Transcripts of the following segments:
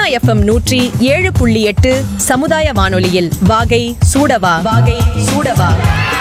FM நூற்றி ஏழு புள்ளி எட்டு சமுதாய வானொலியில் வாகை சூடவா வாகை சூடவா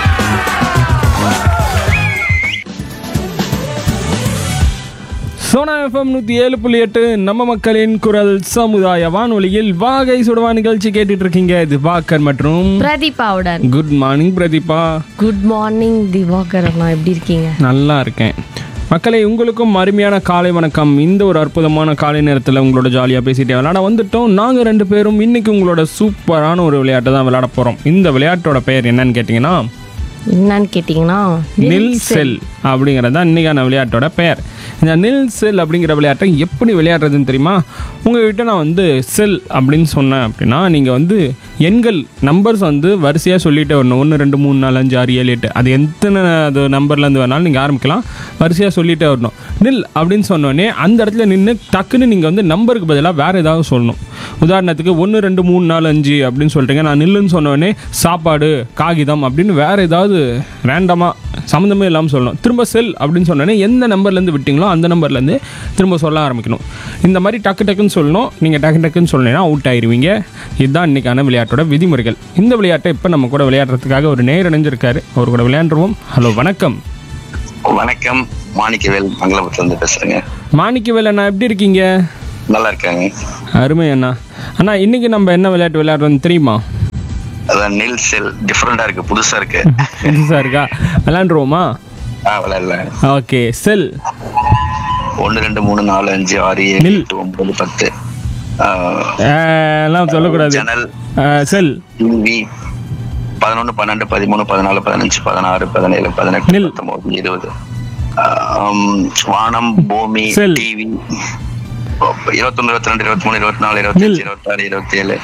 சோனா எஃப்எம் நூற்றி ஏழு புள்ளி எட்டு நம்ம மக்களின் குரல் சமுதாய வானொலியில் வாகை சுடவா நிகழ்ச்சி கேட்டுட்டு இருக்கீங்க இது பாக்கர் மற்றும் பிரதீபாவுடன் good morning Pratheeba good morning Diwakar அண்ணா எப்படி இருக்கீங்க நல்லா இருக்கேன் மக்களே உங்களுக்கும் அருமையான காலை வணக்கம் இந்த ஒரு அற்புதமான காலை நேரத்தில் உங்களோட ஜாலியாக பேசிட்டே விளையாட வந்துட்டோம் நாங்கள் ரெண்டு பேரும் இன்னைக்கு உங்களோட சூப்பரான ஒரு விளையாட்டை தான் விளையாட போகிறோம் இந்த விளையாட்டோட பெயர் என்னன்னு கேட்டிங்கன்னா என்னன்னு கேட்டிங்கன்னா நில் செல் அப்படிங்கிறது தான் இன்றைக்கான விளையாட்டோட பெயர் இந்த நில் செல் அப்படிங்கிற விளையாட்டை எப்படி விளையாடுறதுன்னு தெரியுமா உங்ககிட்ட நான் வந்து செல் அப்படின்னு சொன்னேன் அப்படின்னா நீங்கள் வந்து எண்கள் நம்பர்ஸ் வந்து வரிசையாக சொல்லிட்டே வரணும் ஒன்று ரெண்டு மூணு நாலு அஞ்சு ஆறு ஏழு எட்டு அது எத்தனை அது நம்பர்லேருந்து வேணாலும் நீங்கள் ஆரம்பிக்கலாம் வரிசையாக சொல்லிட்டே வரணும் நில் அப்படின்னு சொன்னோடனே அந்த இடத்துல நின்று டக்குன்னு நீங்கள் வந்து நம்பருக்கு பதிலாக வேறு ஏதாவது சொல்லணும் உதாரணத்துக்கு ஒன்று ரெண்டு மூணு நாலு அஞ்சு அப்படின்னு சொல்கிறீங்க நான் நில்லுன்னு சொன்னோடனே சாப்பாடு காகிதம் அப்படின்னு வேறு ஏதாவது ரேண்டமாக சம்மந்தமே இல்லாமல் சொல்லணும் திரும்ப செல் அப்படின்னு சொன்னோடனே எந்த நம்பர்லேருந்து விட்டீங்களோ அந்த நம்பர்லேருந்து திரும்ப சொல்ல ஆரம்பிக்கணும் இந்த மாதிரி டக்கு டக்குன்னு சொல்லணும் நீங்கள் டக்கு டக்குன்னு சொன்னீங்கன்னா அவுட் ஆயிருவீங்க இதுதான் இன்றைக்கான விளையாட்டோட விதிமுறைகள் இந்த விளையாட்டை இப்போ நம்ம கூட விளையாடுறதுக்காக ஒரு நேர் இணைஞ்சிருக்காரு அவர் கூட விளையாண்டுருவோம் ஹலோ வணக்கம் வணக்கம் மாணிக்கவேல் மங்களபுரத்துல இருந்து பேசுறேங்க மாணிக்கவேல் அண்ணா எப்படி இருக்கீங்க நல்லா இருக்காங்க அருமை அண்ணா அண்ணா இன்னைக்கு நம்ம என்ன விளையாட்டு விளையாடுறோம்னு தெரியுமா அதான் நில் செல் டிஃப்ரெண்டா இருக்கு புதுசா இருக்கு புதுசாக இருக்கா விளையாண்டுருவோமா ஆ விளையாடல ஓகே செல் ஒன்னு ரெண்டு மூணு நாலு அஞ்சு ஆறு ஏழு நில். எட்டு ஒன்பது பத்து ஆ, எல்லாம் சொல்லக்கூடாது ஜன்னல் செல் டிவி பதினொன்னு பன்னெண்டு பதிமூணு பதினாலு பதினஞ்சு பதினாறு பதினேழு பதினெட்டு நில். பத்தொன்பது இருபது ஆம், வானம் பூமி செல். டிவி இருபத்தொன்னு இருபத்தி ரெண்டு இருபத்தி மூணு இருபத்தி நாலு இருபத்தஞ்சு நில். இருபத்தாறு இருபத்தி ஏழு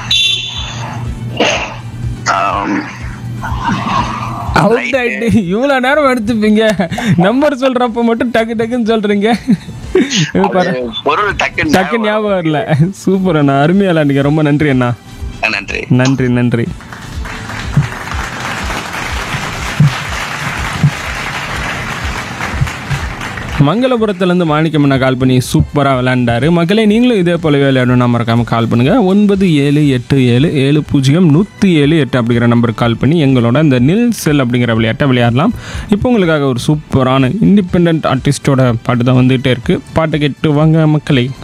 அவுட் ஆயிட்டு இவ்வளோ நேரம் எடுத்துப்பீங்க நம்பர் சொல்றப்ப மட்டும் டக்கு டக்குன்னு சொல்றீங்க இது பாரு. பொருள் டக்கு டக்கு ஞாபகம் வரல சூப்பர் அண்ணா அருமையா விளையாண்டுங்க ரொம்ப நன்றி அண்ணா நன்றி நன்றி நன்றி மங்களபுரத்துலேருந்து மாணிக்கம்மனை கால் பண்ணி சூப்பராக விளையாண்டாரு மக்களே நீங்களும் இதே போலவே விளையாடணும் மறக்காமல் கால் பண்ணுங்கள் ஒன்பது ஏழு எட்டு ஏழு ஏழு பூஜ்ஜியம் நூற்றி ஏழு எட்டு அப்படிங்கிற நம்பருக்கு கால் பண்ணி எங்களோட இந்த நில் செல் அப்படிங்கிற விளையாட்டை விளையாடலாம் இப்போ உங்களுக்காக ஒரு சூப்பரான இண்டிபெண்ட் ஆர்டிஸ்டோட பாட்டு தான் வந்துகிட்டே இருக்குது பாட்டை கேட்டு வாங்க மக்களே